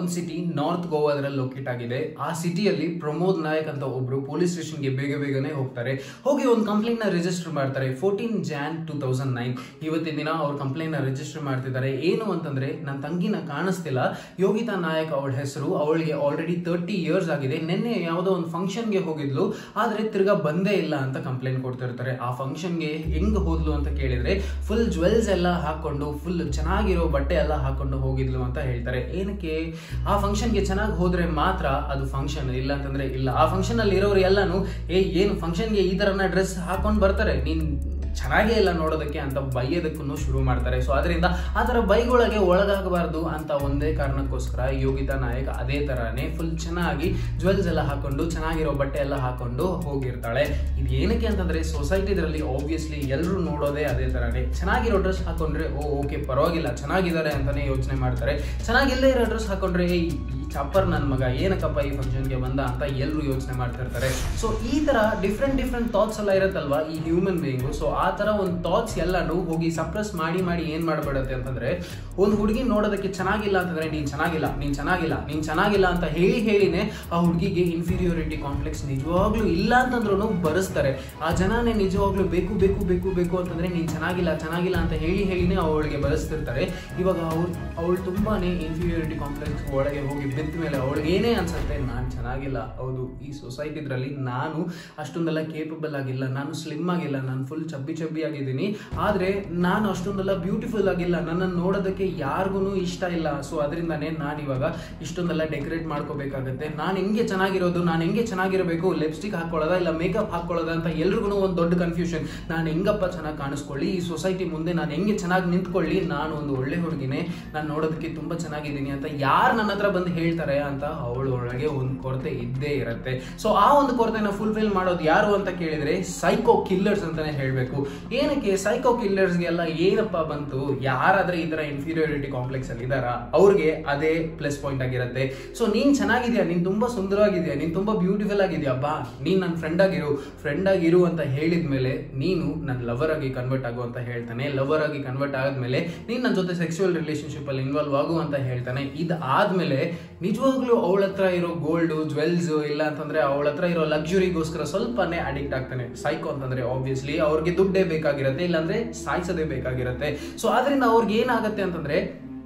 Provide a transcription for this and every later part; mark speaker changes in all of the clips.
Speaker 1: ಒಂದು city north ಗೋವಾದಲ್ಲಿ locate ಆಗಿದೆ ಆ ಸಿಟಿಯಲ್ಲಿ ಪ್ರಮೋದ್ ನಾಯಕ್ ಅಂತ ಒಬ್ರು ಪೊಲೀಸ್ ಸ್ಟೇಷನ್ಗೆ ಬೇಗ ಬೇಗನೆ ಹೋಗ್ತಾರೆ ಹೋಗಿ ಒಂದು ಕಂಪ್ಲೇಂಟ್ ನ ರಿಜಿಸ್ಟರ್ ಮಾಡ್ತಾರೆ fourteen Jan two thousand nine ಇವತ್ತಿನ ದಿನ ಅವ್ರ ಕಂಪ್ಲೇಂಟ್ ನ ರಿಜಿಸ್ಟರ್ ಮಾಡ್ತಿದ್ದಾರೆ ಏನು ಅಂತಂದ್ರೆ ನನ್ನ ತಂಗಿನ ಕಾಣಿಸ್ತಿಲ್ಲ ಯೋಗಿತಾ ನಾಯಕ್ ಅವಳ ಹೆಸರು ಅವಳಿಗೆ ಆಲ್ರೆಡಿ ತರ್ಟಿ ಇಯರ್ಸ್ ಆಗಿದೆ ನಿನ್ನೆ ಯಾವುದೋ ಒಂದು ಫಂಕ್ಷನ್ಗೆ ಹೋಗಿದ್ಲು ಆದ್ರೆ ತಿರ್ಗಾ ಬಂದೇ ಇಲ್ಲ ಅಂತ ಕಂಪ್ಲೇಂಟ್ ಕೊಡ್ತಿರ್ತಾರೆ ಆ ಫಂಕ್ಷನ್ಗೆ ಹೆಂಗ್ ಹೋದ್ಲು ಅಂತ ಕೇಳಿದ್ರೆ ಫುಲ್ ಜ್ವೆಲ್ಸ್ ಎಲ್ಲ ಹಾಕೊಂಡು ಫುಲ್ ಚೆನ್ನಾಗಿರೋ ಬಟ್ಟೆ ಎಲ್ಲ ಹಾಕೊಂಡು ಹೋಗಿದ್ಲು ಅಂತ ಹೇಳ್ತಾರೆ ಏನಕ್ಕೆ ಆ ಫಂಕ್ಷನ್ಗೆ ಚೆನ್ನಾಗಿ ಹೋದ್ರೆ ಮಾತ್ರ ಅದು ಫಂಕ್ಷನ್ ಇಲ್ಲ ಅಂತಂದ್ರೆ ಇಲ್ಲ ಆ ಫಂಕ್ಷನ್ ಅಲ್ಲಿ ಇರೋರು ಎಲ್ಲಾನು ಏ ಏನು ಫಂಕ್ಷನ್ಗೆ ಈ ತರನ ಡ್ರೆಸ್ ಹಾಕೊಂಡು ಬರ್ತಾರೆ ನೀನ್ ಚೆನ್ನಾಗೇ ಇಲ್ಲ ನೋಡೋದಕ್ಕೆ ಅಂತ ಬೈಯೋದಕ್ಕೂ ಶುರು ಮಾಡ್ತಾರೆ ಸೊ ಅದರಿಂದ ಆ ಥರ ಬೈಗೊಳಗೆ ಒಳಗಾಗಬಾರ್ದು ಅಂತ ಒಂದೇ ಕಾರಣಕ್ಕೋಸ್ಕರ ಯೋಗಿತಾ ನಾಯಕ್ ಅದೇ ತರಾನೇ ಫುಲ್ ಚೆನ್ನಾಗಿ ಜ್ವೆಲ್ಸ್ ಎಲ್ಲ ಹಾಕೊಂಡು ಚೆನ್ನಾಗಿರೋ ಬಟ್ಟೆ ಎಲ್ಲ ಹಾಕೊಂಡು ಹೋಗಿರ್ತಾಳೆ ಇದು ಏನಕ್ಕೆ ಅಂತಂದ್ರೆ ಸೊಸೈಟಿದ್ರಲ್ಲಿ ಆಬ್ವಿಯಸ್ಲಿ ಎಲ್ಲರೂ ನೋಡೋದೇ ಅದೇ ತರಾನೇ ಚೆನ್ನಾಗಿರೋ ಡ್ರೆಸ್ ಹಾಕೊಂಡ್ರೆ ಓ ಓಕೆ ಪರವಾಗಿಲ್ಲ ಚೆನ್ನಾಗಿದ್ದಾರೆ ಅಂತಾನೆ ಯೋಚನೆ ಮಾಡ್ತಾರೆ ಚೆನ್ನಾಗಿಲ್ಲದೆ ಇರೋ ಡ್ರೆಸ್ ಹಾಕೊಂಡ್ರೆ ಏಯ್, ಈ ಚಾಪರ್ ನನ್ನ ಮಗ ಏನಕ್ಕಪ್ಪ ಈ ಫಂಕ್ಷನ್ಗೆ ಬಂದ ಅಂತ ಎಲ್ಲರೂ ಯೋಚನೆ ಮಾಡ್ತಿರ್ತಾರೆ ಸೊ ಈ ತರ ಡಿಫ್ರೆಂಟ್ ಡಿಫ್ರೆಂಟ್ ಥಾಟ್ಸ್ ಎಲ್ಲ ಇರುತ್ತಲ್ವಾ ಈ ಹ್ಯೂಮನ್ ಬೀಯಿಂಗು ಸೊ ಆ ತರ ಒಂದು ಥಾಟ್ಸ್ ಎಲ್ಲಾನು ಹೋಗಿ ಸಪ್ರೆಸ್ ಮಾಡಿ ಮಾಡಿ ಏನ್ ಮಾಡ್ಬಿಡತ್ತೆ ಅಂತಂದ್ರೆ ಒಂದು ಹುಡುಗಿ ನೋಡೋದಕ್ಕೆ ಚೆನ್ನಾಗಿಲ್ಲ ಅಂತಂದ್ರೆ ನೀನ್ ಚೆನ್ನಾಗಿಲ್ಲ ನೀನ್ ಚೆನ್ನಾಗಿಲ್ಲ ನೀನ್ ಚೆನ್ನಾಗಿಲ್ಲ ಅಂತ ಹೇಳಿ ಹೇಳಿನೇ ಆ ಹುಡುಗಿಗೆ ಇನ್ಫೀರಿಯೋರಿಟಿ ಕಾಂಪ್ಲೆಕ್ಸ್ ನಿಜವಾಗ್ಲೂ ಇಲ್ಲ ಅಂತಂದ್ರೂ ಬರೆಸ್ತಾರೆ ಆ ಜನನೇ ನಿಜವಾಗ್ಲೂ ಬೇಕು ಬೇಕು ಬೇಕು ಬೇಕು ಅಂತಂದ್ರೆ ನೀನ್ ಚೆನ್ನಾಗಿಲ್ಲ ಚೆನ್ನಾಗಿಲ್ಲ ಅಂತ ಹೇಳಿ ಹೇಳಿನೇ ಅವಳಿಗೆ ಬರೆಸ್ತಿರ್ತಾರೆ ಇವಾಗ ಅವ್ರು ಅವಳು ತುಂಬಾನೇ ಇನ್ಫೀರಿಯೋರಿಟಿ ಕಾಂಪ್ಲೆಕ್ಸ್ ಒಳಗೆ ಹೋಗಿ ಬಿದ್ದ ಮೇಲೆ ಅವಳಿಗೆ ಏನೇ ಅನ್ಸುತ್ತೆ ನಾನು ಚೆನ್ನಾಗಿಲ್ಲ ಹೌದು ಈ ಸೊಸೈಟಿದ್ರಲ್ಲಿ ನಾನು ಅಷ್ಟೊಂದೆಲ್ಲ ಕೇಪಬಲ್ ಆಗಿಲ್ಲ ನಾನು ಸ್ಲಿಮ್ ಆಗಿಲ್ಲ ನಾನು ಫುಲ್ ಚಬ್ಬಿ ಚಬ್ಬಿ ಆಗಿದ್ದೀನಿ ಆದ್ರೆ ನಾನು ಅಷ್ಟೊಂದೆಲ್ಲ ಬ್ಯೂಟಿಫುಲ್ ಆಗಿಲ್ಲ ನನ್ನನ್ನು ನೋಡೋದಕ್ಕೆ ಯಾರಿಗೂ ಇಷ್ಟ ಇಲ್ಲ ಸೊ ಅದರಿಂದಾನೇ ನಾನು ಇವಾಗ ಇಷ್ಟೊಂದೆಲ್ಲ ಡೆಕೋರೇಟ್ ಮಾಡ್ಕೋಬೇಕಾಗತ್ತೆ ನಾನು ಹೆಂಗೆ ಚೆನ್ನಾಗಿರೋದು ನಾನು ಹೆಂಗೆ ಚೆನ್ನಾಗಿರಬೇಕು ಲಿಪ್ಸ್ಟಿಕ್ ಹಾಕೊಳ್ಳೋದ ಇಲ್ಲ ಮೇಕಪ್ ಹಾಕೊಳ್ಳೋದ ಅಂತ ಎಲ್ರಿಗೂ ಒಂದು ದೊಡ್ಡ ಕನ್ಫ್ಯೂಷನ್ ನಾನು ಹೆಂಗಪ್ಪ ಚೆನ್ನಾಗಿ ಕಾಣಿಸ್ಕೊಳ್ಳಿ ಈ ಸೊಸೈಟಿ ಮುಂದೆ ನಾನು ಹೆಂಗೆ ಚೆನ್ನಾಗಿ ನಿಂತ್ಕೊಳ್ಳಿ ನಾನು ಒಂದು ಒಳ್ಳೆ ಹುಡುಗಿನೇ ನಾನು ನೋಡೋದಕ್ಕೆ ತುಂಬಾ ಚೆನ್ನಾಗಿದ್ದೀನಿ ಅಂತ ಯಾರು ನನ್ನ ಹತ್ರ ಬಂದು ಹೇಳ್ತಾರೆ ಅಂತ ಅವಳ ಒಳಗೆ ಒಂದು ಕೊರತೆ ಇದ್ದೇ ಇರುತ್ತೆ ಸೊ ಆ ಒಂದು ಕೊರತೆನ ಫುಲ್ಫಿಲ್ ಮಾಡೋದು ಯಾರು ಅಂತ ಕೇಳಿದ್ರೆ ಸೈಕೋ ಕಿಲ್ಲರ್ಸ್ ಅಂತಾನೆ ಹೇಳ್ಬೇಕು ಏನಕ್ಕೆ ಸೈಕೋ ಕಿಲ್ಲರ್ಸ್ಗೆಲ್ಲ ಏನಪ್ಪ ಬಂತು ಯಾರಾದ್ರೆ ಈ ತರ ಇನ್ಫೀರಿಯಾರಿಟಿ ಕಾಂಪ್ಲೆಕ್ಸ್ ಅಲ್ಲಿ ಇದಾರ ಅವ್ರಿಗೆ ಅದೇ ಪ್ಲಸ್ ಪಾಯಿಂಟ್ ಆಗಿರುತ್ತೆ ಸೊ ನೀನ್ ಚೆನ್ನಾಗಿದ್ಯಾ ನೀನ್ ತುಂಬಾ ಸುಂದರವಾಗಿದ್ಯಾ ನೀನ್ ತುಂಬಾ ಬ್ಯೂಟಿಫುಲ್ ಆಗಿದ್ಯಾ ಬಾ ನೀನ್ ನನ್ನ ಫ್ರೆಂಡ್ ಆಗಿರು ಫ್ರೆಂಡ್ ಆಗಿರು ಅಂತ ಹೇಳಿದ್ಮೇಲೆ ನೀನು ನನ್ನ ಲವರ್ ಆಗಿ ಕನ್ವರ್ಟ್ ಆಗು ಅಂತ ಹೇಳ್ತಾನೆ ಲವರ್ ಆಗಿ ಕನ್ವರ್ಟ್ ಆದ್ಮೇಲೆ ನೀನ್ ನನ್ನ ಜೊತೆ ಸೆಕ್ಸುವಲ್ ರಿಲೇಶನ್ಶಿಪ್ ಅಲ್ಲಿ ಇನ್ವಾಲ್ವ್ ಆಗು ಅಂತ ಹೇಳ್ತಾನೆ ಇದು ಆದ್ಮೇಲೆ ನಿಜವಾಗ್ಲೂ ಅವಳ ಹತ್ರ ಇರೋ ಗೋಲ್ಡ್ ಜ್ವೆಲ್ಸ್ ಇಲ್ಲ ಅಂತಂದ್ರೆ ಅವಳ ಹತ್ರ ಇರೋ ಲಕ್ಸುರಿಗೋಸ್ಕರ ಸ್ವಲ್ಪನೇ ಅಡಿಕ್ಟ್ ಆಗ್ತಾನೆ ಸೈಕೋ ಅಂತಂದ್ರೆ ಆಬ್ವಿಯಸ್ಲಿ ಅವ್ರಿಗೆ ದುಡ್ಡೇ ಬೇಕಾಗಿರುತ್ತೆ ಇಲ್ಲಾಂದ್ರೆ ಸಾಯಿಸೋದೇ ಬೇಕಾಗಿರುತ್ತೆ ಸೊ ಅದರಿಂದ ಅವ್ರಿಗೆ ಏನಾಗುತ್ತೆ ಅಂತಂದ್ರೆ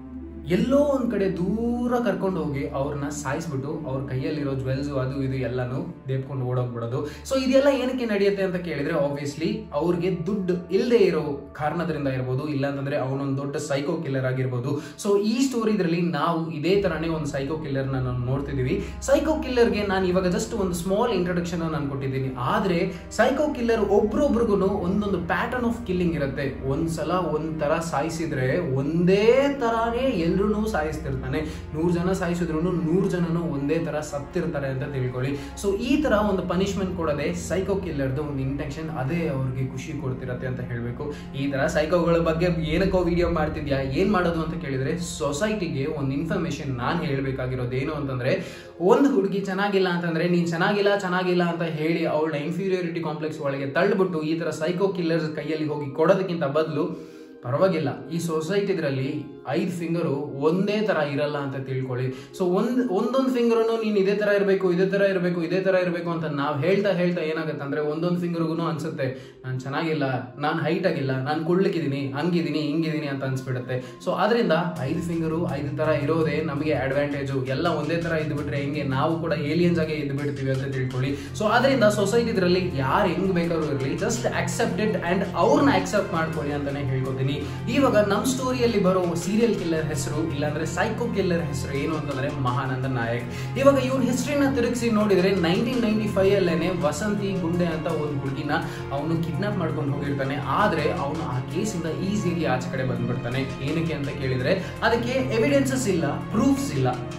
Speaker 1: ಎಲ್ಲೋ ಒಂದ್ ಕಡೆ ದೂರ ಕರ್ಕೊಂಡು ಹೋಗಿ ಅವ್ರನ್ನ ಸಾಯಿಸ್ಬಿಟ್ಟು ಅವ್ರ ಕೈಯಲ್ಲಿರೋ ಜ್ವೆಲ್ಸ್ ಅದು ಇದು ಎಲ್ಲಾನು ದೇಪ್ಕೊಂಡು ಓಡೋಗ್ಬಿಡೋದು ಸೊ ಇದೆಲ್ಲ ಏನಕ್ಕೆ ನಡೆಯುತ್ತೆ ಅಂತ ಕೇಳಿದ್ರೆ ಆಬ್ವಿಯಸ್ಲಿ ಅವ್ರಿಗೆ ದುಡ್ಡು ಇಲ್ಲದೆ ಇರೋ ಕಾರಣದಿಂದ ಇರ್ಬೋದು ಇಲ್ಲ ಅಂತಂದ್ರೆ ಅವನೊಂದು ದೊಡ್ಡ ಸೈಕೋ ಕಿಲ್ಲರ್ ಆಗಿರ್ಬೋದು ಸೊ ಈ ಸ್ಟೋರಿ ಇದರಲ್ಲಿ ನಾವು ಇದೇ ತರಾನೇ ಒಂದು ಸೈಕೋ ಕಿಲ್ಲರ್ ನಾವು ನೋಡ್ತಿದೀವಿ ಸೈಕೋ ಕಿಲ್ಲರ್ಗೆ ನಾನು ಇವಾಗ ಜಸ್ಟ್ ಒಂದು ಸ್ಮಾಲ್ ಇಂಟ್ರೊಡಕ್ಷನ್ ನಾನು ಕೊಟ್ಟಿದ್ದೀನಿ ಆದ್ರೆ ಸೈಕೋ ಕಿಲ್ಲರ್ ಒಬ್ರೊಬ್ರಿಗೂ ಒಂದೊಂದು ಪ್ಯಾಟರ್ನ್ ಆಫ್ ಕಿಲ್ಲಿಂಗ್ ಇರುತ್ತೆ ಒಂದ್ಸಲ ಒಂದ್ ತರ ಸಾಯಿಸಿದ್ರೆ ಒಂದೇ ತರಾನೇ ಎಲ್ರೂ ಸಾಯಿಸ್ತಿರ್ತಾನೆ ನೂರ್ ಜನ ಸಾಯಿಸಿದ್ರು ನೂರ್ ಜನನು ಒಂದೇ ತರ ಸತ್ತಿರ್ತಾರೆ ಅಂತ ತಿಳ್ಕೊಳ್ಳಿ ಸೊ ಈ ತರ ಒಂದು ಪನಿಷ್ಮೆಂಟ್ ಕೊಡೋದೇ ಸೈಕೋ ಕಿಲ್ಲರ್ದು ಒಂದು ಇಂಟೆನ್ಷನ್ ಅದೇ ಅವ್ರಿಗೆ ಖುಷಿ ಕೊಡ್ತಿರತ್ತೆ ಅಂತ ಹೇಳ್ಬೇಕು ಈ ತರ ಸೈಕೋಗಳ ಬಗ್ಗೆ ಏನಕ್ಕೋ ವಿಡಿಯೋ ಮಾಡ್ತಿದ್ಯಾ ಏನ್ ಮಾಡೋದು ಅಂತ ಕೇಳಿದ್ರೆ ಸೊಸೈಟಿಗೆ ಒಂದು ಇನ್ಫಾರ್ಮೇಶನ್ ನಾನು ಹೇಳ್ಬೇಕಾಗಿರೋದು ಏನು ಅಂತಂದ್ರೆ ಒಂದು ಹುಡುಗಿ ಚೆನ್ನಾಗಿಲ್ಲ ಅಂತಂದ್ರೆ ನೀನ್ ಚೆನ್ನಾಗಿಲ್ಲ ಚೆನ್ನಾಗಿಲ್ಲ ಅಂತ ಹೇಳಿ ಅವಳನ್ನ ಇನ್ಫೀರಿಯಾರಿಟಿ ಕಾಂಪ್ಲೆಕ್ಸ್ ಒಳಗೆ ತಳ್ಳಿಬಿಟ್ಟು ಈ ತರ ಸೈಕೋ ಕಿಲ್ಲರ್ಸ್ ಕೈಯಲ್ಲಿ ಹೋಗಿ ಕೊಡೋದಕ್ಕಿಂತ ಬದಲು ಪರವಾಗಿಲ್ಲ ಈ ಸೊಸೈಟಿದ್ರಲ್ಲಿ ಐದು ಫಿಂಗರು ಒಂದೇ ತರ ಇರಲ್ಲ ಅಂತ ತಿಳ್ಕೊಳ್ಳಿ ಸೊ ಒಂದ್ ಒಂದೊಂದು ಫಿಂಗರ್ನು ನೀನ್ ಇದೇ ತರ ಇರಬೇಕು ಇದೇ ತರ ಇರಬೇಕು ಇದೇ ತರ ಇರಬೇಕು ಅಂತ ನಾವು ಹೇಳ್ತಾ ಹೇಳ್ತಾ ಏನಾಗುತ್ತೆ ಅಂದ್ರೆ ಒಂದೊಂದು ಫಿಂಗರ್ಗೂ ಅನ್ಸುತ್ತೆ ನಾನು ಚೆನ್ನಾಗಿಲ್ಲ ನಾನು ಹೈಟ್ ಆಗಿಲ್ಲ ನಾನು ಕುಳ್ಳಿಕಿದ್ದೀನಿ ಹಂಗಿದ್ದೀನಿ ಹಿಂಗಿದ್ದೀನಿ ಅಂತ ಅನ್ಸ್ಬಿಡುತ್ತೆ ಸೊ ಅದರಿಂದ ಐದು ಫಿಂಗರು ಐದು ತರ ಇರೋದೇ ನಮಗೆ ಅಡ್ವಾಂಟೇಜು ಎಲ್ಲ ಒಂದೇ ತರ ಇದ್ಬಿಟ್ರೆ ಹೆಂಗೆ ನಾವು ಕೂಡ ಏಲಿಯನ್ಸ್ ಆಗಿ ಇದ್ದು ಬಿಡ್ತೀವಿ ಅಂತ ತಿಳ್ಕೊಳ್ಳಿ ಸೊ ಅದರಿಂದ ಸೊಸೈಟಿ ಇದರಲ್ಲಿ ಯಾರು ಹೆಂಗ್ ಬೇಕಾದ್ರೂ ಇರಲಿ ಜಸ್ಟ್ ಅಕ್ಸೆಪ್ಟೆಡ್ ಅಂಡ್ ಅವ್ರನ್ನ ಅಕ್ಸೆಪ್ಟ್ ಮಾಡ್ಕೊಳ್ಳಿ ಅಂತಾನೆ ಹೇಳ್ಕೊತೀನಿ ಇವಾಗ ನಮ್ಮ ಸ್ಟೋರಿಯಲ್ಲಿ ಬರೋ ಸೀರಿಯಲ್ ಕಿಲ್ಲರ್ ಹೆಸರು ಇಲ್ಲಾಂದ್ರೆ ಸೈಕೋ ಕಿಲ್ಲರ್ ಹೆಸರು ಏನು ಅಂತಂದ್ರೆ ಮಹಾನಂದ ನಾಯಕ್ ಇವಾಗ ಇವ್ನ ಹಿಸ್ಟ್ರಿನ ತಿರುಗಿಸಿ ನೋಡಿದ್ರೆ ನೈನ್ಟೀನ್ ನೈನ್ಟಿ ಫೈವ್ ಅಲ್ಲೇನೆ ವಸಂತಿ ಗುಂಡೆ ಅಂತ ಒಂದು ಹುಡುಗಿನ ಅವನು ಕಿಡ್ನಾಪ್ ಮಾಡ್ಕೊಂಡು ಹೋಗಿರ್ತಾನೆ ಆದ್ರೆ ಅವನು ಆ ಕೇಸಿಂದ ಈಸಿಯಾಗಿ ಆಚೆ ಕಡೆ ಬಂದ್ಬಿಡ್ತಾನೆ ಏನಕ್ಕೆ ಅಂತ ಕೇಳಿದ್ರೆ ಅದಕ್ಕೆ ಎವಿಡೆನ್ಸಸ್ ಇಲ್ಲ ಪ್ರೂಫ್ಸ್ ಇಲ್ಲ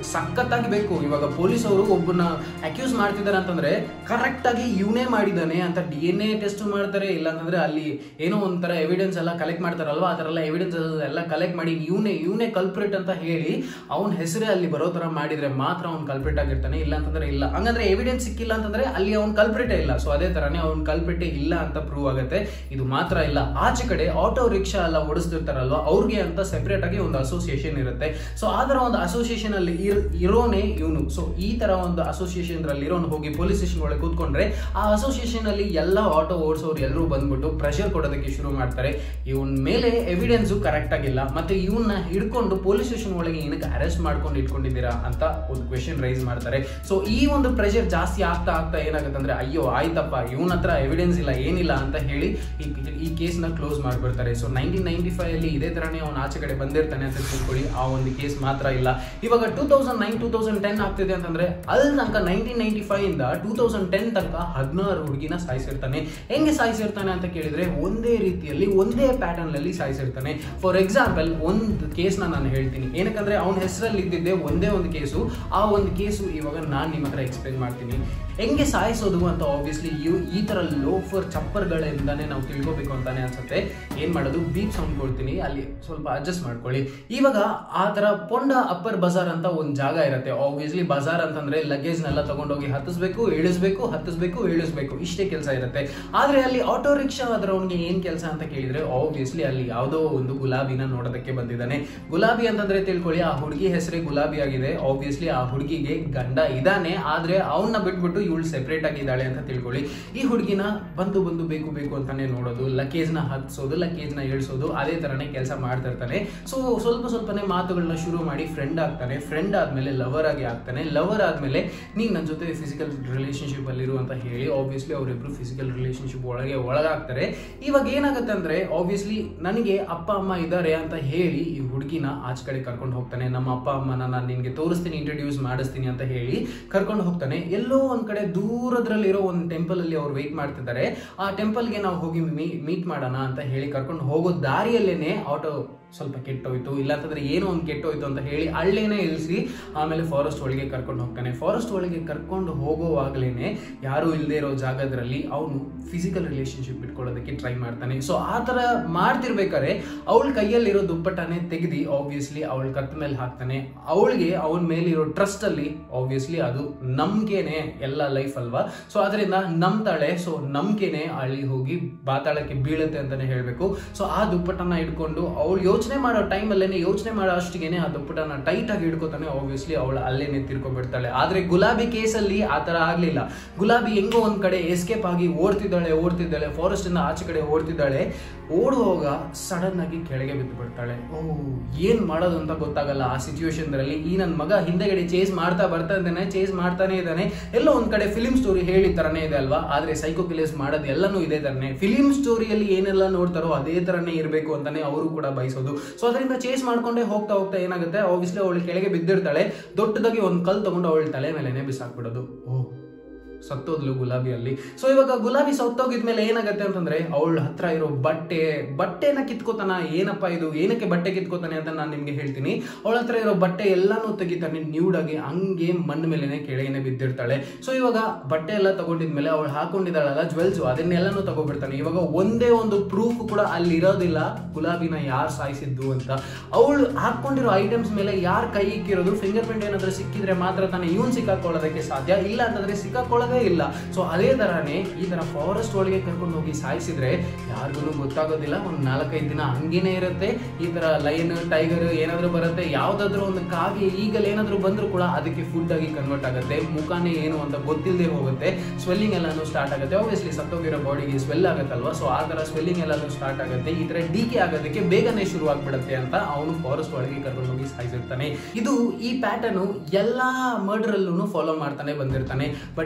Speaker 1: ಸಖತ್ತಾಗಿ ಬೇಕು ಇವಾಗ ಪೊಲೀಸ್ ಅವರು ಒಬ್ಬನ ಅಕ್ಯೂಸ್ ಮಾಡ್ತಿದ್ದಾರೆ ಅಂತಂದ್ರೆ ಕರೆಕ್ಟ್ ಆಗಿ ಇವನೇ ಮಾಡಿದಾನೆ ಅಂತ ಡಿ ಎನ್ ಎ ಟೆಸ್ಟ್ ಮಾಡ್ತಾರೆ ಇಲ್ಲ ಅಂತಂದ್ರೆ ಅಲ್ಲಿ ಏನೋ ಒಂಥರ ಎವಿಡೆನ್ಸ್ ಎಲ್ಲ ಕಲೆಕ್ಟ್ ಮಾಡ್ತಾರಲ್ವಾ ಆ ಥರ ಎಲ್ಲ ಎವಿಡೆನ್ಸ್ ಎಲ್ಲ ಕಲೆಕ್ಟ್ ಮಾಡಿ ಇವನೇ ಇವನೇ ಕಲ್ಪ್ರಿಟ್ ಅಂತ ಹೇಳಿ ಅವನ ಹೆಸರೇ ಅಲ್ಲಿ ಬರೋ ತರ ಮಾಡಿದ್ರೆ ಮಾತ್ರ ಅವ್ನು ಕಲ್ಪ್ರಿಟ್ ಆಗಿರ್ತಾನೆ ಇಲ್ಲ ಅಂತಂದ್ರೆ ಇಲ್ಲ ಹಂಗಂದ್ರೆ ಎವಿಡೆನ್ಸ್ ಸಿಕ್ಕಿಲ್ಲ ಅಂತಂದ್ರೆ ಅಲ್ಲಿ ಅವ್ನು ಕಲ್ಪ್ರಿಟೇ ಇಲ್ಲ ಸೊ ಅದೇ ತರನೇ ಅವ್ನು ಕಲ್ಪ್ರಿಟೇ ಇಲ್ಲ ಅಂತ ಪ್ರೂವ್ ಆಗುತ್ತೆ ಇದು ಮಾತ್ರ ಇಲ್ಲ ಆಚೆ ಕಡೆ ಆಟೋ ರಿಕ್ಷಾ ಎಲ್ಲ ಓಡಿಸ್ತಿರ್ತಾರಲ್ವಾ ಅವ್ರಿಗೆ ಅಂತ ಸೆಪರೇಟ್ ಆಗಿ ಒಂದು ಅಸೋಸಿಯೇಷನ್ ಇರುತ್ತೆ ಸೊ ಆ ತರ ಒಂದು ಅಸೋಸಿಯೇಷನ್ ಅಲ್ಲಿ ಇರ್- ಇರೋನೇ ಇವನು ಸೊ ಈ ತರ ಒಂದು ಅಸೋಸಿಯೇಷನ್ ಅಲ್ಲಿ ಇರೋನು ಹೋಗಿ ಪೊಲೀಸ್ ಸ್ಟೇಷನ್ ಒಳಗೆ ಕೂತ್ಕೊಂಡ್ರೆ ಆ ಅಸೋಸಿಯೇಷನ್ ಅಲ್ಲಿ ಎಲ್ಲ ಆಟೋ ಓಡಿಸೋರು ಎಲ್ಲರೂ ಬಂದ್ಬಿಟ್ಟು ಪ್ರೆಷರ್ ಕೊಡೋದಕ್ಕೆ ಶುರು ಮಾಡ್ತಾರೆ ಇವನ್ ಮೇಲೆ ಎವಿಡೆನ್ಸ್ ಕರೆಕ್ಟ್ ಆಗಿಲ್ಲ ಮತ್ತೆ ಇವನ್ನ ಹಿಡ್ಕೊಂಡು ಪೊಲೀಸ್ ಸ್ಟೇಷನ್ ಒಳಗೆ ಏನಕ್ಕೆ ಅರೆಸ್ಟ್ ಮಾಡ್ಕೊಂಡು ಇಟ್ಕೊಂಡಿದ್ದೀರಾ ಅಂತ ಒಂದು ಕ್ವೆಶನ್ ರೈಸ್ ಮಾಡ್ತಾರೆ ಸೊ ಈ ಒಂದು ಪ್ರೆಷರ್ ಜಾಸ್ತಿ ಆಗ್ತಾ ಆಗ್ತಾ ಏನಾಗುತ್ತೆ ಅಂದ್ರೆ ಅಯ್ಯೋ ಆಯ್ತಪ್ಪ ಇವನ ಹತ್ರ ಎವಿಡೆನ್ಸ್ ಇಲ್ಲ ಏನಿಲ್ಲ ಅಂತ ಹೇಳಿ ಈ- ಈ ಕೇಸ್ನ ಕ್ಲೋಸ್ ಮಾಡ್ಬಿಡ್ತಾರೆ ಸೊ ನೈನ್ಟೀನ್ ನೈನ್ಟಿ ಫೈವ್ ಅಲ್ಲಿ ಇದೇ ತರನೇ ಅವ್ನು ಆಚೆ ಕಡೆ ಬಂದಿರ್ತಾನೆ ಅಂತ ತಿಳ್ಕೊಳ್ಳಿ ಆ ಒಂದು ಕೇಸ್ ಮಾತ್ರ ಇಲ್ಲ ಇವಾಗ two thousand nine two thousand ten ಆಗ್ತಿದೆ ಅಂತಂದ್ರೆ ಅಲ್ಲಿ ತನಕ ನೈನ್ಟೀನ್ ನೈನ್ಟಿ ಫೈವ್ ಇಂದ ಟೂ ತೌಸಂಡ್ ಟೆನ್ ತನಕ ಹದಿನಾರು ಹುಡುಗಿನ ಸಾಯಿಸಿರ್ತಾನೆ ಹೆಂಗೆ ಸಾಯಿಸಿರ್ತಾನೆ ಅಂತ ಕೇಳಿದ್ರೆ ಒಂದೇ ರೀತಿಯಲ್ಲಿ ಒಂದೇ ಪ್ಯಾಟರ್ನ್ ಅಲ್ಲಿ ಸಾಯಿಸಿರ್ತಾನೆ ಫಾರ್ ಎಕ್ಸಾಂಪಲ್ ಒಂದು ಕೇಸ್ನ ನಾನು ಹೇಳ್ತೀನಿ ಏನಕ್ಕಂದ್ರೆ ಅವನ ಹೆಸರಲ್ಲಿ ಇದ್ದಿದ್ದೆ ಒಂದೇ ಒಂದು ಕೇಸು ಆ ಒಂದು ಕೇಸು ಇವಾಗ ನಾನು ನಿಮ್ಮ ಹತ್ರ ಎಕ್ಸ್ಪ್ಲೇನ್ ಮಾಡ್ತೀನಿ ಹೆಂಗೆ ಸಾಯಿಸೋದು ಅಂತ ಆಬ್ವಿಯಸ್ಲಿ ಈ ತರ ಲೋಫರ್ ಚಪ್ಪರ್ಗಳಿಂದಾನೇ ನಾವು ತಿಳ್ಕೊಬೇಕು ಅಂತಾನೆ ಅನ್ಸುತ್ತೆ ಏನ್ ಮಾಡೋದು ಬೀಪ್ ಸೌಂಡ್ ಕೊಡ್ತೀನಿ ಅಲ್ಲಿ ಸ್ವಲ್ಪ ಅಡ್ಜಸ್ಟ್ ಮಾಡ್ಕೊಳ್ಳಿ ಇವಾಗ ಆ ತರ ಪೊಂಡ ಅಪ್ಪರ್ ಬಜಾರ್ ಅಂತ ಒಂದು ಜಾಗ ಇರುತ್ತೆ ಆಬ್ವಿಯಸ್ಲಿ ಬಜಾರ್ ಅಂತಂದ್ರೆ ಲಗೇಜ್ನೆಲ್ಲ ತಗೊಂಡೋಗಿ ಹತ್ತಿಸ್ಬೇಕು ಇಳಿಸ್ಬೇಕು ಹತ್ತಿಸ್ಬೇಕು ಇಳಿಸ್ಬೇಕು ಇಷ್ಟೇ ಕೆಲಸ ಇರುತ್ತೆ ಆದ್ರೆ ಅಲ್ಲಿ ಆಟೋ ರಿಕ್ಷಾ ಅದರವನಿಗೆ ಏನ್ ಕೆಲಸ ಅಂತ ಕೇಳಿದ್ರೆ ಆಬ್ವಿಯಸ್ಲಿ ಅಲ್ಲಿ ಯಾವುದೋ ಒಂದು ಗುಲಾಬಿನ ನೋಡೋದಕ್ಕೆ ಬಂದಿದ್ದಾನೆ ಗುಲಾಬಿ ಅಂತಂದ್ರೆ ತಿಳ್ಕೊಳ್ಳಿ ಆ ಹುಡುಗಿ ಹೆಸರೇ ಗುಲಾಬಿ ಆಗಿದೆ ಆಬ್ವಿಯಸ್ಲಿ ಆ ಹುಡುಗಿಗೆ ಗಂಡ ಇದಾನೆ ಆದ್ರೆ ಅವನ್ನ ಬಿಟ್ಬಿಟ್ಟು ಇವಳು ಸೆಪರೇಟ್ ಆಗಿದ್ದಾಳೆ ಅಂತ ತಿಳ್ಕೊಳ್ಳಿ ಈ ಹುಡುಗಿನ ಬಂದು ಬಂದು ಬೇಕು ಬೇಕು ಅಂತಾನೆ ನೋಡೋದು ಲಗೇಜ್ ನ ಹತ್ಸೋದು ಲಗೇಜ್ ನ ಇಳಿಸೋದು ಅದೇ ತರನೇ ಕೆಲಸ ಮಾಡ್ತಿರ್ತಾನೆ ಸೊ ಸ್ವಲ್ಪ ಸ್ವಲ್ಪನೇ ಮಾತುಗಳನ್ನ ಶುರು ಮಾಡಿ ಫ್ರೆಂಡ್ ಆಗ್ತಾನೆ ಫ್ರೆಂಡ್ ಆದ್ಮೇಲೆ ಲವರ್ ಆಗಿ ಆಗ್ತಾನೆ ಲವರ್ ಆದ್ಮೇಲೆ ನೀನ್ ನನ್ನ ಜೊತೆ ಫಿಸಿಕಲ್ ರಿಲೇಶನ್ಶಿಪ್ ಅಲ್ಲಿರು ಅಂತ ಹೇಳಿ ಆಬ್ವಿಯಸ್ಲಿ ಅವರಿಬ್ರು ಫಿಸಿಕಲ್ ರಿಲೇಶನ್ಶಿಪ್ ಒಳಗೆ ಒಳಗಾಗ್ತಾರೆ ಇವಾಗ ಏನಾಗುತ್ತೆ ಅಂದ್ರೆ ಆಬ್ವಿಯಸ್ಲಿ ನನಗೆ ಅಪ್ಪ ಅಮ್ಮ ಇದ್ದಾರೆ ಅಂತ ಹೇಳಿ ಈ ಹುಡುಗಿನ ಆಚೆ ಕಡೆ ಕರ್ಕೊಂಡು ಹೋಗ್ತಾನೆ ನಮ್ಮ ಅಪ್ಪ ಅಮ್ಮನ ನಾನು ನಿನ್ಗೆ ತೋರಿಸ್ತೀನಿ ಇಂಟ್ರೊಡ್ಯೂಸ್ ಮಾಡಿಸ್ತೀನಿ ಅಂತ ಹೇಳಿ ಕರ್ಕೊಂಡು ಹೋಗ್ತಾನೆ ಎಲ್ಲೋ ಒಂದ್ ಕಡೆ ದೂರದ್ರಲ್ಲಿರೋ ಒಂದು ಟೆಂಪಲ್ ಅಲ್ಲಿ ಅವ್ರು ವೆಯ್ಟ್ ಮಾಡ್ತಿದ್ದಾರೆ ಆ ಟೆಂಪಲ್ಗೆ ನಾವು ಹೋಗಿ ಮೀಟ್ ಮಾಡೋಣ ಅಂತ ಹೇಳಿ ಕರ್ಕೊಂಡು ಹೋಗೋ ದಾರಿಯಲ್ಲೇನೆ ಆಟೋ ಸ್ವಲ್ಪ ಕೆಟ್ಟೋಯ್ತು ಇಲ್ಲಾಂತಂದ್ರೆ ಏನೋ ಒಂದು ಕೆಟ್ಟೋಯ್ತು ಅಂತ ಹೇಳಿ ಹಳ್ಳಿನೇ ಇಳಿಸಿ ಆಮೇಲೆ ಫಾರೆಸ್ಟ್ ಒಳಗೆ ಕರ್ಕೊಂಡು ಹೋಗ್ತಾನೆ ಫಾರೆಸ್ಟ್ ಒಳಗೆ ಕರ್ಕೊಂಡು ಹೋಗೋವಾಗ್ಲೇನೆ ಯಾರು ಇಲ್ಲದೆ ಇರೋ ಜಾಗದ್ರಲ್ಲಿ ಅವನು ಫಿಸಿಕಲ್ ರಿಲೇಶನ್ಶಿಪ್ ಇಟ್ಕೊಳ್ಳೋದಕ್ಕೆ ಟ್ರೈ ಮಾಡ್ತಾನೆ ಸೊ ಆ ಥರ ಮಾಡ್ತಿರ್ಬೇಕಾದ್ರೆ ಅವಳ ಕೈಯಲ್ಲಿರೋ ದುಪ್ಪಟ್ಟನೆ ತೆಗೆದು ಆಬ್ವಿಯಸ್ಲಿ ಅವಳ ಕತ್ತ ಮೇಲೆ ಹಾಕ್ತಾನೆ ಅವಳಿಗೆ ಅವನ ಮೇಲಿರೋ ಟ್ರಸ್ಟ್ ಅಲ್ಲಿ ಆಬ್ವಿಯಸ್ಲಿ ಅದು ನಂಬಿಕೆನೆ ಎಲ್ಲ ಲೈಫ್ ಅಲ್ವಾ ಸೊ ಅದರಿಂದ ನಂಬ್ತಾಳೆ ಸೊ ನಂಬಿಕೆನೆ ಅಲ್ಲಿ ಹೋಗಿ ಬಾತಾಳಕ್ಕೆ ಬೀಳುತ್ತೆ ಅಂತಾನೆ ಹೇಳ್ಬೇಕು ಸೊ ಆ ದುಪ್ಪಟ್ಟನ್ನ ಹಿಡ್ಕೊಂಡು ಅವಳು ಯೋಚನೆ ಮಾಡೋ ಟೈಮ್ ಅಲ್ಲೇನೆ ಯೋಚನೆ ಮಾಡೋ ಅಷ್ಟಿಗೆನೆ ಆ ದುಪ್ಪಟ್ಟನ್ನ ಟೈಟ್ ಆಗಿ ಹಿಡ್ಕೊತಾನೆ ಆಬ್ವಿಯಸ್ಲಿ ಅವಳು ಅಲ್ಲೇನೆ ತಿರ್ಕೊಂಡ್ಬಿಡ್ತಾಳೆ ಆದ್ರೆ ಗುಲಾಬಿ ಕೇಸಲ್ಲಿ ಆ ತರ ಆಗ್ಲಿಲ್ಲ ಗುಲಾಬಿ ಹೆಂಗೋ ಒಂದ್ ಕಡೆ ಎಸ್ಕೇಪ್ ಆಗಿ ಓಡ್ತಿದ್ದಾಳೆ ಓಡ್ತಿದ್ದಾಳೆ ಫಾರೆಸ್ಟ್ ಇಂದ ಆಚೆ ಕಡೆ ಓಡ್ತಿದ್ದಾಳೆ ಓಡುವಾಗ ಸಡನ್ ಆಗಿ ಕೆಳಗೆ ಬಿದ್ದು ಬಿಡ್ತಾಳೆ ಓ ಏನ್ ಮಾಡೋದು ಅಂತ ಗೊತ್ತಾಗಲ್ಲ ಆ ಸಿಚುವೇಶನ್ ದಲ್ಲಿ ಈ ನನ್ನ ಮಗ ಹಿಂದೆಗಡೆ ಚೇಸ್ ಮಾಡ್ತಾ ಬರ್ತಾ ಇದ್ದಾನೆ ಚೇಸ್ ಮಾಡ್ತಾನೆ ಇದ್ದಾನೆ ಎಲ್ಲೋ ಒಂದ್ ಕಡೆ ಫಿಲಿಂ ಸ್ಟೋರಿ ಹೇಳಿ ತರನೇ ಇದೆ ಅಲ್ವಾ ಆದ್ರೆ ಸೈಕೋ ಕಿಲೇಸ್ ಮಾಡೋದು ಎಲ್ಲನೂ ಇದೇ ತರನೇ ಫಿಲಿಂ ಸ್ಟೋರಿಯಲ್ಲಿ ಏನೆಲ್ಲ ನೋಡ್ತಾರೋ ಅದೇ ತರನೇ ಇರಬೇಕು ಅಂತಾನೆ ಅವರು ಕೂಡ ಬಯಸೋದು ಸೊ ಅದರಿಂದ ಚೇಸ್ ಮಾಡ್ಕೊಂಡೇ ಹೋಗ್ತಾ ಹೋಗ್ತಾ ಏನಾಗುತ್ತೆ ಆಬ್ವಿಯಸ್ಲಿ ಅವಳು ಕೆಳಗೆ ಬಿದ್ದಿರ್ತಾಳೆ ದೊಡ್ಡದಾಗಿ ಒಂದು ಕಲ್ ತಗೊಂಡು ಅವಳ ತಲೆ ಮೇಲೆನೆ ಬಿಸಾಕ್ಬಿಡೋದು ಓ ಸತ್ತೋದ್ಲು ಗುಲಾಬಿಯಲ್ಲಿ ಸೊ ಇವಾಗ ಗುಲಾಬಿ ಸತ್ತೋಗಿದ್ಮೇಲೆ ಏನಾಗುತ್ತೆ ಅಂತಂದ್ರೆ ಅವಳ ಹತ್ರ ಇರೋ ಬಟ್ಟೆ ಬಟ್ಟೆನ ಕಿತ್ಕೋತಾನ ಏನಪ್ಪ ಇದು ಏನಕ್ಕೆ ಬಟ್ಟೆ ಕಿತ್ಕೋತಾನೆ ಅಂತ ನಾನು ನಿಮ್ಗೆ ಹೇಳ್ತೀನಿ ಅವಳ ಹತ್ರ ಇರೋ ಬಟ್ಟೆ ಎಲ್ಲಾನು ತೆಗಿತಾನೆ ನ್ಯೂಡಾಗಿ ಹಂಗೆ ಮಣ್ಣು ಮೇಲೆನೆ ಕೆಳಗೆನೆ ಬಿದ್ದಿರ್ತಾಳೆ ಸೊ ಇವಾಗ ಬಟ್ಟೆ ಎಲ್ಲ ತಗೊಂಡಿದ್ಮೇಲೆ ಅವಳು ಹಾಕೊಂಡಿದ್ದಾಳಲ್ಲ ಜ್ವೆಲ್ಸ್ ಅದನ್ನೆಲ್ಲಾನು ತಗೋಬಿಡ್ತಾನೆ ಇವಾಗ ಒಂದೇ ಒಂದು ಪ್ರೂಫ್ ಕೂಡ ಅಲ್ಲಿ ಇರೋದಿಲ್ಲ ಗುಲಾಬಿನ ಯಾರು ಸಾಯಿಸಿದ್ದು ಅಂತ ಅವಳು ಹಾಕೊಂಡಿರೋ ಐಟಮ್ಸ್ ಮೇಲೆ ಯಾರು ಕೈ ಇಕ್ಕಿರೋದು ಫಿಂಗರ್ ಪ್ರಿಂಟ್ ಏನಾದ್ರೂ ಸಿಕ್ಕಿದ್ರೆ ಮಾತ್ರ ತಾನೇ ಇವನ್ ಸಿಕ್ಕಾಕೊಳ್ಳೋದಕ್ಕೆ ಸಾಧ್ಯ ಇಲ್ಲ ಅಂತಂದ್ರೆ ಸಿಕ್ಕಾಕೊಳ್ಳೋದೇ ಇಲ್ಲ ಸೊ ಅದೇ ತರಾನೇ ಈ ತರ ಫಾರೆಸ್ಟ್ ಒಳಗೆ ಕರ್ಕೊಂಡು ಹೋಗಿ ಸಾಯಿಸಿದ್ರೆ ಯಾರಿಗೂ ಗೊತ್ತಾಗೋದಿಲ್ಲ ಒಂದು ನಾಲ್ಕೈದು ದಿನ ಹಂಗೇನೆ ಇರುತ್ತೆ ಈ ತರ ಲೈನ್ ಟೈಗರ್ ಏನಾದ್ರೂ ಬರುತ್ತೆ ಯಾವ್ದಾದ್ರು ಒಂದು ಕಾಗೆ ಈಗಲ್ ಏನಾದ್ರೂ ಬಂದ್ರು ಕೂಡ ಅದಕ್ಕೆ ಫುಡ್ ಆಗಿ ಕನ್ವರ್ಟ್ ಆಗುತ್ತೆ ಮುಖಾನೇ ಏನು ಅಂತ ಗೊತ್ತಿಲ್ಲದೆ ಹೋಗುತ್ತೆ ಸ್ವೆಲ್ಲಿಂಗ್ ಎಲ್ಲಾನು ಸ್ಟಾರ್ಟ್ ಆಗುತ್ತೆ ಆಬ್ವಿಯಸ್ಲಿ ಸತ್ತೋಗಿರೋ ಬಾಡಿಗೆ ಸ್ವೆಲ್ ಆಗುತ್ತಲ್ವಾ ಸೊ ಆ ತರ ಸ್ವೆಲ್ಲಿಂಗ್ ಎಲ್ಲಾನು ಸ್ಟಾರ್ಟ್ ಆಗುತ್ತೆ ಈ ತರ ಡಿಕೆ ಆಗೋದಕ್ಕೆ ಬೇಗನೆ ಶುರು ಆಗ್ಬಿಡುತ್ತೆ ಅಂತ ಅವನು ಫಾರೆಸ್ಟ್ ಒಳಗೆ ಕರ್ಕೊಂಡು ಹೋಗಿ ಸಾಯಿಸಿರ್ತಾನೆ ಇದು ಈ ಪ್ಯಾಟರ್ನ್ ಎಲ್ಲಾ ಮರ್ಡರ್ ಅಲ್ಲೂ ಫಾಲೋ ಮಾಡ್ತಾನೆ ಬಂದಿರ್ತಾನೆ ಬಟ್ ಇವಾಗ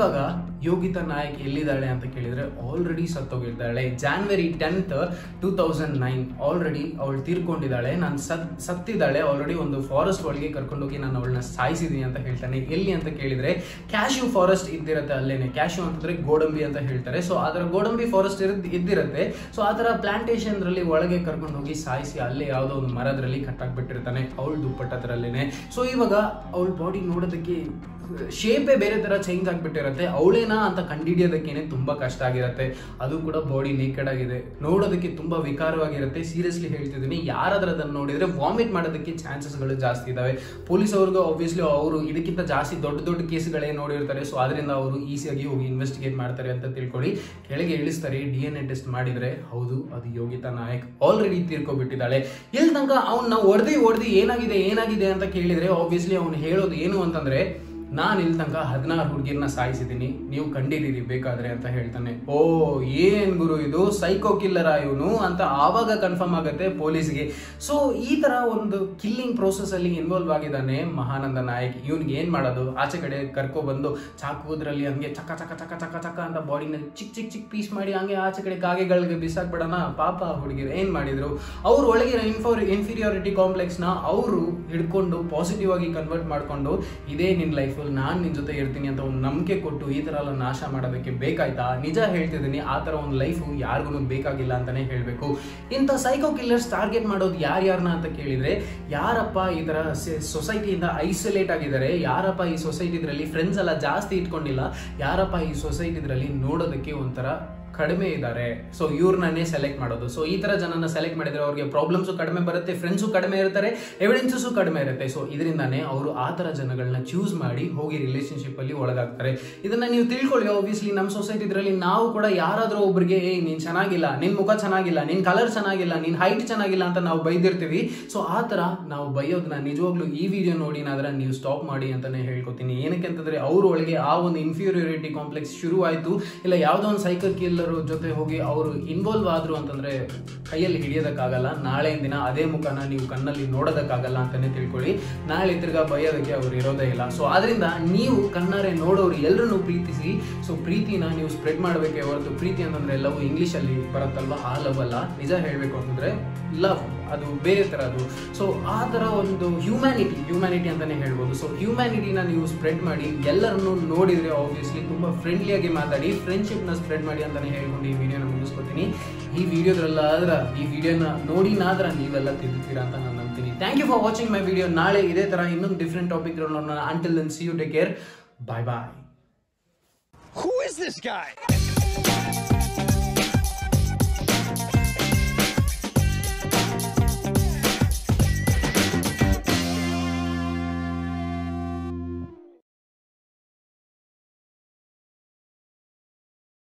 Speaker 1: ಇವಾಗ ಯೋಗಿತಾ ನಾಯಕ್ ಎಲ್ಲಿದ್ದಾಳೆ ಅಂತ ಕೇಳಿದ್ರೆ ಆಲ್ರೆಡಿ ಸತ್ತೋಗಿದ್ದಾಳೆ January tenth two thousand nine already ಅವಳು ತೀರ್ಕೊಂಡಿದ್ದಾಳೆ ನಾನು ಸತ್ ಸತ್ತಿದ್ದಾಳೆ ಆಲ್ರೆಡಿ ಒಂದು ಫಾರೆಸ್ಟ್ ಒಳಗೆ ಕರ್ಕೊಂಡೋಗಿ ನಾನು ಅವಳನ್ನ ಸಾಯಿಸಿದೀನಿ ಅಂತ ಹೇಳ್ತಾನೆ ಎಲ್ಲಿ ಅಂತ ಕೇಳಿದ್ರೆ ಕ್ಯಾಶ್ಯೂ ಫಾರೆಸ್ಟ್ ಇದ್ದಿರತ್ತೆ ಅಲ್ಲೇನೆ ಕ್ಯಾಶ್ಯೂ ಅಂತಂದ್ರೆ ಗೋಡಂಬಿ ಅಂತ ಹೇಳ್ತಾರೆ ಸೊ ಅದರ ಗೋಡಂಬಿ ಫಾರೆಸ್ಟ್ ಇರದ್ ಇದ್ದಿರತ್ತೆ ಸೊ ಅದರ ಪ್ಲಾಂಟೇಶನ್ ರಲ್ಲಿ ಒಳಗೆ ಕರ್ಕೊಂಡು ಹೋಗಿ ಸಾಯಿಸಿ ಅಲ್ಲೇ ಯಾವುದೋ ಒಂದು ಮರದಲ್ಲಿ ಕಟ್ಟಾಕ್ಬಿಟ್ಟಿರ್ತಾನೆ ಅವಳು ದುಪ್ಪಟ್ಟದ್ರಲ್ಲೇನೆ ಸೊ ಇವಾಗ ಅವಳ ಬಾಡಿ ನೋಡೋದಕ್ಕೆ ಶೇಪೇ ಬೇರೆ ತರ ಚೇಂಜ್ ಆಗ್ಬಿಟ್ಟಿರತ್ತೆ ಅವಳೇನಾ ಅಂತ ಕಂಡಿಡಿಯೋದಕ್ಕೇನೆ ತುಂಬಾ ಕಷ್ಟ ಆಗಿರತ್ತೆ ಅದು ಕೂಡ ಬಾಡಿ ನೇಕೆಡ್ ಆಗಿದೆ ನೋಡೋದಕ್ಕೆ ತುಂಬಾ ವಿಕಾರವಾಗಿರುತ್ತೆ ಸೀರಿಯಸ್ಲಿ ಹೇಳ್ತಿದ್ದೀನಿ ಯಾರಾದ್ರೂ ಅದನ್ನ ನೋಡಿದ್ರೆ ವಾಮಿಟ್ ಮಾಡೋದಕ್ಕೆ ಚಾನ್ಸಸ್ಗಳು ಜಾಸ್ತಿ ಇದಾವೆ ಪೊಲೀಸ್ ಅವ್ರಿಗೂ ಆಬ್ವಿಯಸ್ಲಿ ಅವರು ಇದಕ್ಕಿಂತ ಜಾಸ್ತಿ ದೊಡ್ಡ ದೊಡ್ಡ ಕೇಸ್ಗಳೇ ನೋಡಿರ್ತಾರೆ ಸೊ ಅದರಿಂದ ಅವರು ಈಸಿಯಾಗಿ ಹೋಗಿ ಇನ್ವೆಸ್ಟಿಗೇಟ್ ಮಾಡ್ತಾರೆ ಅಂತ ತಿಳ್ಕೊಳ್ಳಿ ಕೆಳಗೆ ಇಳಿಸ್ತಾರೆ ಡಿ ಎನ್ ಎ ಟೆಸ್ಟ್ ಮಾಡಿದ್ರೆ ಹೌದು ಅದು ಯೋಗಿತಾ ನಾಯಕ್ ಆಲ್ರೆಡಿ ತೀರ್ಕೊಬಿಟ್ಟಿದ್ದಾಳೆ ಇಲ್ಲಿ ತನಕ ಅವ್ನ ಹೊಡೆದಿ ಹೊಡೆದಿ ಏನಾಗಿದೆ ಏನಾಗಿದೆ ಅಂತ ಕೇಳಿದ್ರೆ ಆಬ್ವಿಯಸ್ಲಿ ಅವ್ನು ಹೇಳೋದು ಏನು ಅಂತಂದ್ರೆ ನಾನು ಇಲ್ಲಿ ತನಕ ಹದಿನಾರು ಹುಡುಗಿರ್ನ ಸಾಯಿಸಿದ್ದೀನಿ ನೀವು ಕಂಡಿದ್ದೀರಿ ಬೇಕಾದ್ರೆ ಅಂತ ಹೇಳ್ತಾನೆ ಓ ಏನ್ ಗುರು ಇದು ಸೈಕೋ ಕಿಲ್ಲರ ಇವನು ಅಂತ ಆವಾಗ ಕನ್ಫರ್ಮ್ ಆಗುತ್ತೆ ಪೊಲೀಸ್ಗೆ ಸೊ ಈ ತರ ಒಂದು ಕಿಲ್ಲಿಂಗ್ ಪ್ರೋಸೆಸ್ ಅಲ್ಲಿ ಇನ್ವಾಲ್ವ್ ಆಗಿದ್ದಾನೆ ಮಹಾನಂದ ನಾಯಕ್ ಇವನ್ಗೆ ಏನ್ ಮಾಡೋದು ಆಚೆ ಕಡೆ ಕರ್ಕೊ ಬಂದು ಚಾಕುದ್ರಲ್ಲಿ ಹಂಗೆ ಚಕ ಚಕ ಚಕ ಚಕ ಚಕ ಅಂತ ಬಾಡಿನ ಚಿಕ್ಕ ಚಿಕ್ಕ ಚಿಕ್ಕ ಪೀಸ್ ಮಾಡಿ ಹಂಗೆ ಆಚೆ ಕಡೆ ಕಾಗೆಗಳಿಗೆ ಬಿಸಾಕ್ಬಿಡೋಣ ಪಾಪ ಹುಡುಗಿರು ಏನ್ ಮಾಡಿದ್ರು ಅವ್ರ ಒಳಗಿನ ಇನ್ಫೋರ್ ಇನ್ಫೀರಿಯಾರಿಟಿ ಕಾಂಪ್ಲೆಕ್ಸ್ ನ ಅವರು ಹಿಡ್ಕೊಂಡು ಪಾಸಿಟಿವ್ ಆಗಿ ಕನ್ವರ್ಟ್ ಮಾಡ್ಕೊಂಡು ಇದೇ ನಿನ್ ಲೈಫ್ ನಾನು ನಿನ್ ಜೊತೆ ಇರ್ತೀನಿ ಅಂತ ಒಂದು ನಂಬಿಕೆ ಕೊಟ್ಟು ಈ ತರ ಎಲ್ಲ ನಾಶ ಮಾಡೋದಕ್ಕೆ ಬೇಕಾಯ್ತಾ ನಿಜ ಹೇಳ್ತಿದ್ದೀನಿ ಆ ತರ ಒಂದು ಲೈಫ್ ಯಾರಿಗೂ ಬೇಕಾಗಿಲ್ಲ ಅಂತಾನೆ ಹೇಳ್ಬೇಕು ಇಂಥ ಸೈಕೋ ಕಿಲ್ಲರ್ಸ್ ಟಾರ್ಗೆಟ್ ಮಾಡೋದು ಯಾರ್ಯಾರನ್ನ ಅಂತ ಕೇಳಿದ್ರೆ ಯಾರಪ್ಪ ಈ ತರ ಸೊಸೈಟಿಯಿಂದ ಐಸೋಲೇಟ್ ಆಗಿದ್ದಾರೆ ಯಾರಪ್ಪ ಈ ಸೊಸೈಟಿ ಇದ್ರಲ್ಲಿ ಫ್ರೆಂಡ್ಸ್ ಎಲ್ಲ ಜಾಸ್ತಿ ಇಟ್ಕೊಂಡಿಲ್ಲ ಯಾರಪ್ಪ ಈ ಸೊಸೈಟಿ ಇದ್ರಲ್ಲಿ ನೋಡೋದಕ್ಕೆ ಒಂಥರ ಕಡಿಮೆ ಇದ್ದಾರೆ ಸೊ ಇವ್ರನ್ನೇ ಸೆಲೆಕ್ಟ್ ಮಾಡೋದು ಸೊ ಈ ತರ ಜನನ ಸೆಲೆಕ್ಟ್ ಮಾಡಿದ್ರೆ ಅವ್ರಿಗೆ ಪ್ರಾಬ್ಲಮ್ಸು ಕಡಿಮೆ ಬರುತ್ತೆ ಫ್ರೆಂಡ್ಸು ಕಡಿಮೆ ಇರ್ತಾರೆ ಎವಿಡೆನ್ಸಸ್ ಕಡಿಮೆ ಇರುತ್ತೆ ಸೊ ಇದರಿಂದಾನೇ ಅವರು ಆ ತರ ಜನಗಳನ್ನ ಚೂಸ್ ಮಾಡಿ ಹೋಗಿ ರಿಲೇಶನ್ಶಿಪ್ ಅಲ್ಲಿ ಒಳಗಾಗ್ತಾರೆ ಇದನ್ನ ನೀವು ತಿಳ್ಕೊಳ್ಳಿ ಆಬ್ವಿಯಸ್ಲಿ ನಮ್ಮ ಸೊಸೈಟಿ ಇದ್ರಲ್ಲಿ ನಾವು ಕೂಡ ಯಾರಾದ್ರೂ ಒಬ್ರಿಗೆ ಏ ನೀನ್ ಚೆನ್ನಾಗಿಲ್ಲ ನಿನ್ ಮುಖ ಚೆನ್ನಾಗಿಲ್ಲ ನಿನ್ ಕಲರ್ ಚೆನ್ನಾಗಿಲ್ಲ ನಿನ್ ಹೈಟ್ ಚೆನ್ನಾಗಿಲ್ಲ ಅಂತ ನಾವು ಬೈದಿರ್ತೀವಿ ಸೊ ಆ ತರ ನಾವು ಬೈಯೋದನ್ನ ನಿಜವಾಗ್ಲೂ ಈ ವಿಡಿಯೋ ನೋಡಿ ನಾದ್ರ ನೀವು ಸ್ಟಾಪ್ ಮಾಡಿ ಅಂತಾನೆ ಹೇಳ್ಕೊತೀನಿ ಏನಕ್ಕೆ ಅಂತಂದ್ರೆ ಅವ್ರ ಒಳಗೆ ಆ ಒಂದು ಇನ್ಫೀರಿಯಾರಿಟಿ ಕಾಂಪ್ಲೆಕ್ಸ್ ಶುರು ಆಯ್ತು ಇಲ್ಲ ಯಾವ್ದೋ ಒಂದು ಸೈಕಲ್ ಕಿಲ್ಲರ್ ಜೊತೆ ಹೋಗಿ ಅವರು ಇನ್ವಾಲ್ವ್ ಆದ್ರು ಅಂತಂದ್ರೆ ಕೈಯಲ್ಲಿ ಹಿಡಿಯೋದಕ್ಕಾಗಲ್ಲ ನಾಳೆ ದಿನ ಅದೇ ಮುಖನ ನೀವು ಕಣ್ಣಲ್ಲಿ ನೋಡೋದಕ್ಕಾಗಲ್ಲ ಅಂತಾನೆ ತಿಳ್ಕೊಳ್ಳಿ ನಾಳೆ ತಿರ್ಗಾ ಬೈಯೋದಕ್ಕೆ ಅವ್ರು ಇರೋದೇ ಇಲ್ಲ ಸೊ ಆದ್ರಿಂದ ನೀವು ಕಣ್ಣಾರೆ ನೋಡೋರು ಎಲ್ಲರನ್ನು ಪ್ರೀತಿಸಿ ಸೊ ಪ್ರೀತಿನ ನೀವು ಸ್ಪ್ರೆಡ್ ಮಾಡಬೇಕೇ ಹೊರತು ಪ್ರೀತಿ ಅಂತಂದ್ರೆ ಎಲ್ಲವೂ ಇಂಗ್ಲಿಷ್ ಅಲ್ಲಿ ಬರುತ್ತಲ್ವಾ ಆ ಲವ್ ಅಲ್ಲ ನಿಜ ಹೇಳ್ಬೇಕು ಅಂತಂದ್ರೆ ಲವ್ ಅದು ಬೇರೆ ತರ ಅದು ಸೊ ಆ ತರ ಒಂದು ಹ್ಯೂಮ್ಯಾನಿಟಿ ಹ್ಯೂಮ್ಯಾನಿಟಿ ಅಂತಾನೆ ಹೇಳ್ಬೋದು ಸೊ ಹ್ಯೂಮ್ಯಾನಿಟಿನ ನೀವು ಸ್ಪ್ರೆಡ್ ಮಾಡಿ ಎಲ್ಲರನ್ನು ನೋಡಿದ್ರೆ ಆಬ್ವಿಯಸ್ಲಿ ತುಂಬಾ ಫ್ರೆಂಡ್ಲಿಯಾಗಿ ಮಾತಾಡಿ ಫ್ರೆಂಡ್ಶಿಪ್ ನ ಸ್ಪ್ರೆಡ್ ಮಾಡಿ ಅಂತಾನೆ ಹೇಳ್ಕೊಂಡು ಈ ವಿಡಿಯೋನ ಮುಗಿಸ್ಕೊತೀನಿ ಈ ವಿಡಿಯೋದ್ರಲ್ಲಾದ್ರ ಈ ವಿಡಿಯೋನ ನೋಡಿ ನಾದ್ರ ನೀವೆಲ್ಲ ತಿಳ್ತೀರಾ ಅಂತ ನಾನು ನಂಬ್ತೀನಿ thank you for watching my video ನಾಳೆ ಇದೇ ತರ ಇನ್ನೊಂದು ಡಿಫ್ರೆಂಟ್ ಟಾಪಿಕ್ ನೋಡೋಣ until then see you take care bye bye
Speaker 2: Who is this guy?